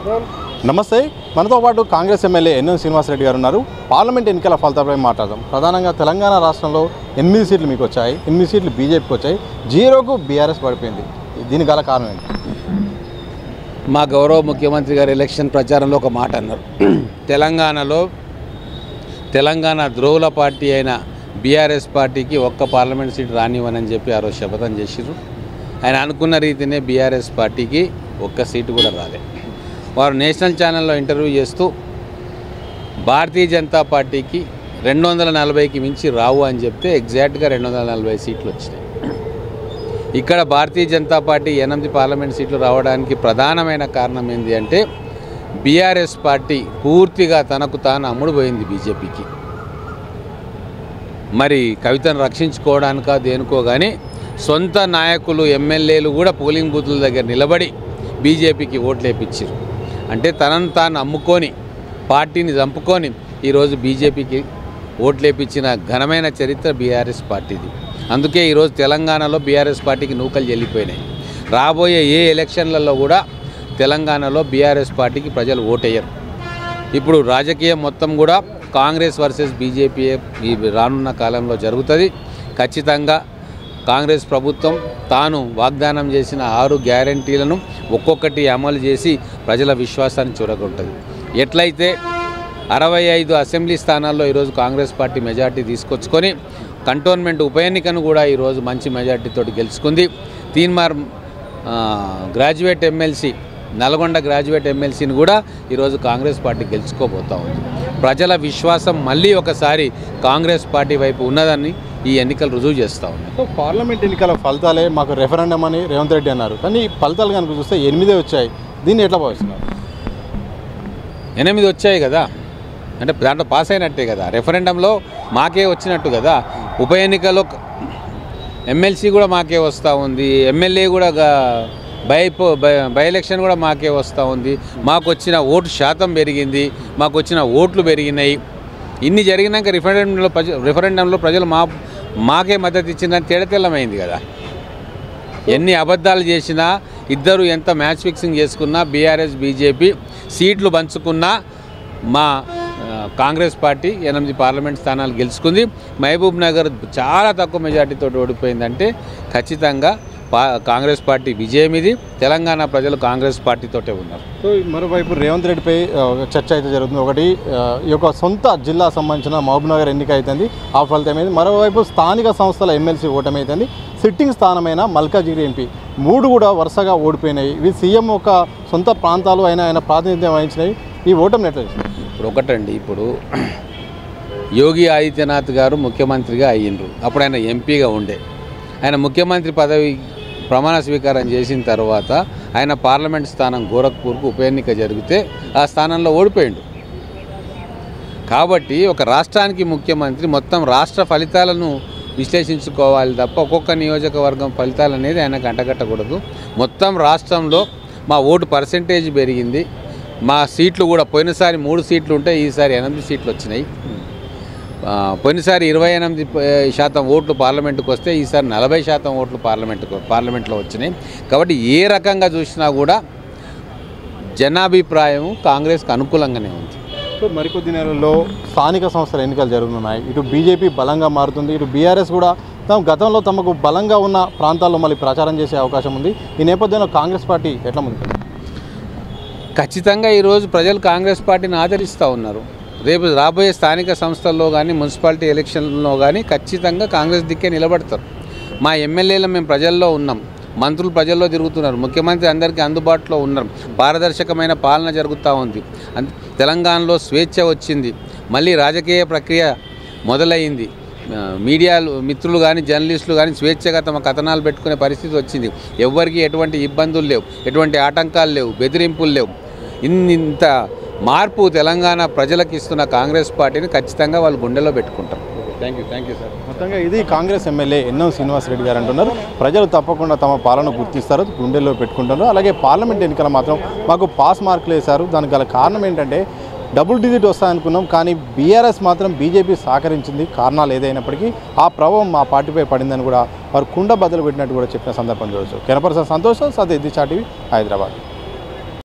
నమస్తే మనతో పాటు కాంగ్రెస్ ఎమ్మెల్యే ఎన్ఎన్ శ్రీనివాసరెడ్డి గారు ఉన్నారు పార్లమెంట్ ఎన్నికల ఫలితాలపై మాట్లాడదాం ప్రధానంగా తెలంగాణ రాష్ట్రంలో ఎనిమిది సీట్లు మీకు వచ్చాయి ఎనిమిది సీట్లు బీజేపీకి వచ్చాయి జీరోకు బీఆర్ఎస్ పడిపోయింది దీనికి గల కారణం ఏంటి మా గౌరవ ముఖ్యమంత్రి గారు ఎలక్షన్ ప్రచారంలో ఒక మాట అన్నారు తెలంగాణలో తెలంగాణ ద్రోవుల పార్టీ అయిన బీఆర్ఎస్ పార్టీకి ఒక్క పార్లమెంట్ సీట్ రానివ్వనని చెప్పి ఆ రోజు శపథం చేసిర్రు ఆయన అనుకున్న రీతినే బీఆర్ఎస్ పార్టీకి ఒక్క సీటు కూడా రాలే వారు నేషనల్ ఛానల్లో ఇంటర్వ్యూ చేస్తూ భారతీయ జనతా పార్టీకి రెండు వందల నలభైకి మించి రావు అని చెప్తే ఎగ్జాక్ట్గా రెండు వందల నలభై సీట్లు వచ్చినాయి ఇక్కడ భారతీయ జనతా పార్టీ ఎనిమిది పార్లమెంట్ సీట్లు రావడానికి ప్రధానమైన కారణం ఏంటి అంటే బీఆర్ఎస్ పార్టీ పూర్తిగా తనకు తాను అమ్ముడుపోయింది బీజేపీకి మరి కవితను రక్షించుకోవడానికా దేనికో కానీ సొంత నాయకులు ఎమ్మెల్యేలు కూడా పోలింగ్ బూతుల దగ్గర నిలబడి బీజేపీకి ఓట్లు వేయించారు అంటే తనను తాను అమ్ముకొని పార్టీని చంపుకొని ఈరోజు బీజేపీకి ఓట్లు వేయించిన ఘనమైన చరిత్ర బీఆర్ఎస్ పార్టీది అందుకే ఈరోజు తెలంగాణలో బీఆర్ఎస్ పార్టీకి నూకలు చెల్లిపోయినాయి రాబోయే ఏ ఎలక్షన్లలో కూడా తెలంగాణలో బీఆర్ఎస్ పార్టీకి ప్రజలు ఓటేయరు ఇప్పుడు రాజకీయం మొత్తం కూడా కాంగ్రెస్ వర్సెస్ బీజేపీ ఈ రానున్న కాలంలో జరుగుతుంది ఖచ్చితంగా కాంగ్రెస్ ప్రభుత్వం తాను వాగ్దానం చేసిన ఆరు గ్యారంటీలను ఒక్కొక్కటి అమలు చేసి ప్రజల విశ్వాసాన్ని చూరగొంటుంది ఎట్లయితే అరవై ఐదు అసెంబ్లీ స్థానాల్లో ఈరోజు కాంగ్రెస్ పార్టీ మెజార్టీ తీసుకొచ్చుకొని కంటోన్మెంట్ ఉప ఎన్నికను కూడా ఈరోజు మంచి మెజార్టీతో గెలుచుకుంది తీన్మార్ ఆ, గ్రాడ్యుయేట్ ఎమ్మెల్సీ నల్గొండ గ్రాడ్యుయేట్ ఎమ్మెల్సీని కూడా ఈరోజు కాంగ్రెస్ పార్టీ గెలుచుకోబోతా ఉంది ప్రజల విశ్వాసం మళ్ళీ ఒకసారి కాంగ్రెస్ పార్టీ వైపు ఉన్నదని ఈ ఎన్నికలు రుజువు చేస్తూ ఉన్నాయి సో పార్లమెంట్ ఎన్నికల ఫలితాలే మాకు రెఫరెండం అని రేవంత్ రెడ్డి అన్నారు కానీ ఈ ఫలితాలు కనుక చూస్తే ఎనిమిదే వచ్చాయి దీన్ని ఎట్లా భావిస్తున్నారు ఎనిమిది వచ్చాయి కదా అంటే దాంట్లో పాస్ అయినట్టే కదా రెఫరెండంలో మాకే వచ్చినట్టు కదా ఉప ఎన్నికలో ఎమ్మెల్సీ కూడా మాకే వస్తూ ఉంది ఎమ్మెల్యే కూడా గా- బై పో- బై బై ఎలక్షన్ కూడా మాకే వస్తూ ఉంది మాకు వచ్చిన ఓటు శాతం పెరిగింది మాకు వచ్చిన ఓట్లు పెరిగినాయి ఇన్ని జరిగినాక రిఫరెండంలో ప్రజ రిఫరెండంలో ప్రజలు మా మాకే మద్దతు ఇచ్చిందని తేడతెల్లమైంది కదా ఎన్ని అబద్ధాలు చేసినా ఇద్దరు ఎంత మ్యాచ్ ఫిక్సింగ్ చేసుకున్నా బీఆర్ఎస్ బీజేపీ సీట్లు పంచుకున్నా మా ఆ, కాంగ్రెస్ పార్టీ ఎనిమిది పార్లమెంట్ స్థానాలు గెలుచుకుంది మహబూబ్ నగర్ చాలా తక్కువ మెజార్టీతో ఓడిపోయిందంటే ఖచ్చితంగా పా కాంగ్రెస్ పార్టీ విజయం ఇది తెలంగాణ ప్రజలు కాంగ్రెస్ పార్టీతోటే ఉన్నారు సో మరోవైపు రేవంత్ రెడ్డిపై ఆ, చర్చ అయితే జరుగుతుంది ఒకటి ఆ, ఈ యొక్క సొంత జిల్లా సంబంధించిన మహబూబ్ నగర్ ఎన్నిక అవుతుంది ఆ ఫలితమైంది మరోవైపు స్థానిక సంస్థల ఎమ్మెల్సీ ఓటమి అవుతుంది సిట్టింగ్ స్థానమైన మల్కాజిగిరి ఎంపీ మూడు కూడా వరుసగా ఓడిపోయినాయి ఇవి సీఎం ఒక సొంత ప్రాంతాలు అయిన ఆయన ప్రాతినిధ్యం వహించినాయి ఈ ఓటమిని ఎట్లా చూస్తారు? ఇప్పుడు ఒకటండి ఇప్పుడు యోగి ఆదిత్యనాథ్ గారు ముఖ్యమంత్రిగా అయ్యిండ్రు అప్పుడు ఆయన ఎంపీగా ఉండే ఆయన ముఖ్యమంత్రి పదవి ప్రమాణ స్వీకారం చేసిన తర్వాత ఆయన పార్లమెంట్ స్థానం గోరఖ్పూర్కు ఉప ఎన్నిక జరిగితే ఆ స్థానంలో ఓడిపోయిండు కాబట్టి ఒక రాష్ట్రానికి ముఖ్యమంత్రి మొత్తం రాష్ట్ర ఫలితాలను విశ్లేషించుకోవాలి తప్ప ఒక్కొక్క నియోజకవర్గం ఫలితాలు అనేది ఆయనకు అంటగట్టకూడదు మొత్తం రాష్ట్రంలో మా ఓటు పర్సెంటేజ్ పెరిగింది మా సీట్లు కూడా పోయినసారి మూడు సీట్లు ఉంటే ఈసారి ఎనిమిది సీట్లు వచ్చినాయి ఆ, పోయినసారి ఇరవై ఎనిమిది ప- శాతం ఓట్లు పార్లమెంటుకు వస్తే ఈసారి నలభై శాతం ఓట్లు పార్లమెంటుకు పార్లమెంట్లో వచ్చినాయి కాబట్టి ఏ రకంగా చూసినా కూడా జనాభిప్రాయం కాంగ్రెస్కి అనుకూలంగానే ఉంది సో మరికొద్ది నెలల్లో స్థానిక సంస్థల ఎన్నికలు జరుగుతున్నాయి ఇటు బీజేపీ బలంగా మారుతుంది ఇటు బీఆర్ఎస్ కూడా తమ గతంలో తమకు బలంగా ఉన్న ప్రాంతాల్లో మళ్ళీ ప్రచారం చేసే అవకాశం ఉంది ఈ నేపథ్యంలో కాంగ్రెస్ పార్టీ ఎట్లా ముందుకు ఖచ్చితంగా ఈరోజు ప్రజలు కాంగ్రెస్ పార్టీని ఆదరిస్తూ ఉన్నారు రేపు రాబోయే స్థానిక సంస్థల్లో కానీ మున్సిపాలిటీ ఎలక్షన్లో కానీ ఖచ్చితంగా కాంగ్రెస్ దిక్కే నిలబడతారు మా ఎమ్మెల్యేలు మేము ప్రజల్లో ఉన్నాం మంత్రులు ప్రజల్లో తిరుగుతున్నారు ముఖ్యమంత్రి అందరికీ అందుబాటులో ఉన్నారు పారదర్శకమైన పాలన జరుగుతూ ఉంది అన్- తెలంగాణలో స్వేచ్ఛ వచ్చింది మళ్ళీ రాజకీయ ప్రక్రియ మొదలైంది ఆ, మీడియాలు మిత్రులు కానీ జర్నలిస్టులు కానీ స్వేచ్ఛగా తమ కథనాలు పెట్టుకునే పరిస్థితి వచ్చింది ఎవ్వరికీ ఎటువంటి ఇబ్బందులు లేవు ఎటువంటి ఆటంకాలు లేవు బెదిరింపులు లేవు ఇన్ని ఇంత మార్పు తెలంగాణ ప్రజలకు ఇస్తున్న కాంగ్రెస్ పార్టీని ఖచ్చితంగా వాళ్ళు గుండెలో పెట్టుకుంటారు thank you thank you sir మొత్తంగా ఇది కాంగ్రెస్ ఎమ్మెల్యే ఎన్ఎం శ్రీనివాసరెడ్డి గారు అంటున్నారు ప్రజలు తప్పకుండా తమ పాలన గుర్తిస్తారు గుండెల్లో పెట్టుకుంటారు అలాగే పార్లమెంట్ ఎన్నికల మాత్రం మాకు పాస్ మార్కులు వేశారు దానికి గల కారణం ఏంటంటే డబుల్ డిజిట్ వస్తాయనుకున్నాం కానీ బీఆర్ఎస్ మాత్రం బీజేపీ సహకరించింది కారణాలు ఏదైనప్పటికీ ఆ ప్రభావం మా పార్టీపై పడిందని కూడా వారు కుండ బదులు పెట్టినట్టు కూడా చెప్పిన సందర్భం చూడవచ్చు కెనపర్సన్ సంతోషం సత్ ఇది చాటివి హైదరాబాద్